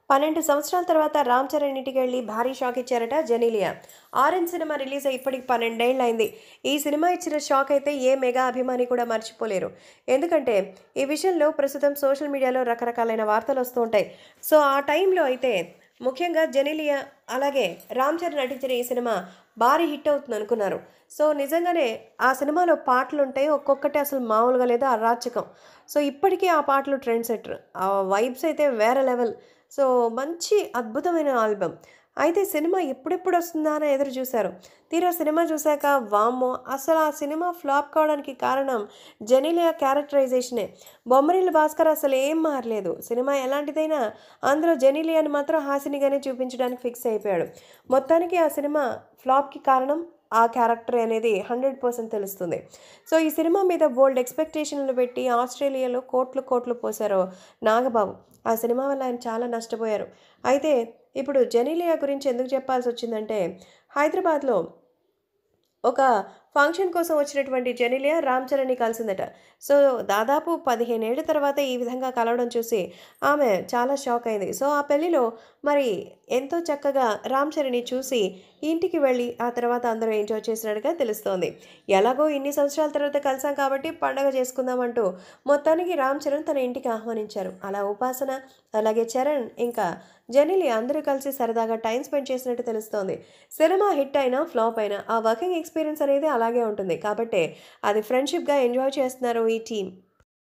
పన్నెండు సంవత్సరాల తర్వాత రామ్ చరణ్ ఇంటికి వెళ్ళి భారీ షాక్ ఇచ్చారట జెనీలియా ఆరెంజ్ సినిమా రిలీజ్ అయ్యి ఇప్పటికి పన్నెండేళ్ళు అయింది ఈ సినిమా ఇచ్చిన షాక్ అయితే ఏ మెగా అభిమాని కూడా మర్చిపోలేరు ఎందుకంటే ఈ విషయంలో ప్రస్తుతం సోషల్ మీడియాలో రకరకాలైన వార్తలు వస్తూ ఉంటాయి సో ఆ టైంలో అయితే ముఖ్యంగా జెనీలియా అలాగే రామ్ చరణ్ నటించిన ఈ సినిమా భారీ హిట్ అవుతుంది అనుకున్నారు సో నిజంగానే ఆ సినిమాలో పాటలు ఉంటాయి ఒక్కొక్కటి అసలు మామూలుగా లేదు అరాచకం సో ఇప్పటికీ ఆ పాటలు ట్రెండ్ సెటర్ ఆ వైబ్స్ అయితే వేరే లెవెల్ సో మంచి అద్భుతమైన ఆల్బమ్ అయితే సినిమా ఎప్పుడెప్పుడు వస్తుందా అని ఎదురు చూశారు తీరా సినిమా చూశాక వామ్మో అసలు ఆ సినిమా ఫ్లాప్ కావడానికి కారణం జెనిలియా క్యారెక్టరైజేషనే బొమ్మరిల్లు భాస్కర్ అసలు ఏం మారలేదు సినిమా ఎలాంటిదైనా అందులో జెనిలియాని మాత్రం హాసినిగానే చూపించడానికి ఫిక్స్ అయిపోయాడు మొత్తానికి ఆ సినిమా ఫ్లాప్కి కారణం ఆ క్యారెక్టర్ అనేది హండ్రెడ్ పర్సెంట్ తెలుస్తుంది సో ఈ సినిమా మీద బోల్డ్ ఎక్స్పెక్టేషన్లు పెట్టి ఆస్ట్రేలియాలో కోట్లు కోట్లు పోశారు నాగబాబు ఆ సినిమా వల్ల ఆయన చాలా నష్టపోయారు అయితే ఇప్పుడు జెనీలియా గురించి ఎందుకు చెప్పాల్సి వచ్చిందంటే హైదరాబాద్లో ఒక ఫంక్షన్ కోసం వచ్చినటువంటి జెనిలియా రామ్ చరణ్ని కలిసిందట సో దాదాపు పదిహేను ఏళ్ళ తర్వాత ఈ విధంగా కలవడం చూసి ఆమె చాలా షాక్ అయింది సో ఆ పెళ్లిలో మరి ఎంతో చక్కగా రామ్ చరణ్ని చూసి ఇంటికి వెళ్ళి ఆ తర్వాత అందరూ ఎంజాయ్ చేసినట్టుగా తెలుస్తోంది ఎలాగో ఇన్ని సంవత్సరాల తర్వాత కలిసాం కాబట్టి పండగ చేసుకుందామంటూ మొత్తానికి రామ్ చరణ్ తన ఇంటికి ఆహ్వానించారు అలా ఉపాసన అలాగే చరణ్ ఇంకా జెనిలి అందరూ కలిసి సరదాగా టైం స్పెండ్ చేసినట్టు తెలుస్తోంది సినిమా హిట్ అయినా ఫ్లాప్ అయినా ఆ వర్కింగ్ ఎక్స్పీరియన్స్ అనేది అలాగే ఉంటుంది కాబట్టి అది ఫ్రెండ్షిప్గా ఎంజాయ్ చేస్తున్నారు ఈ టీం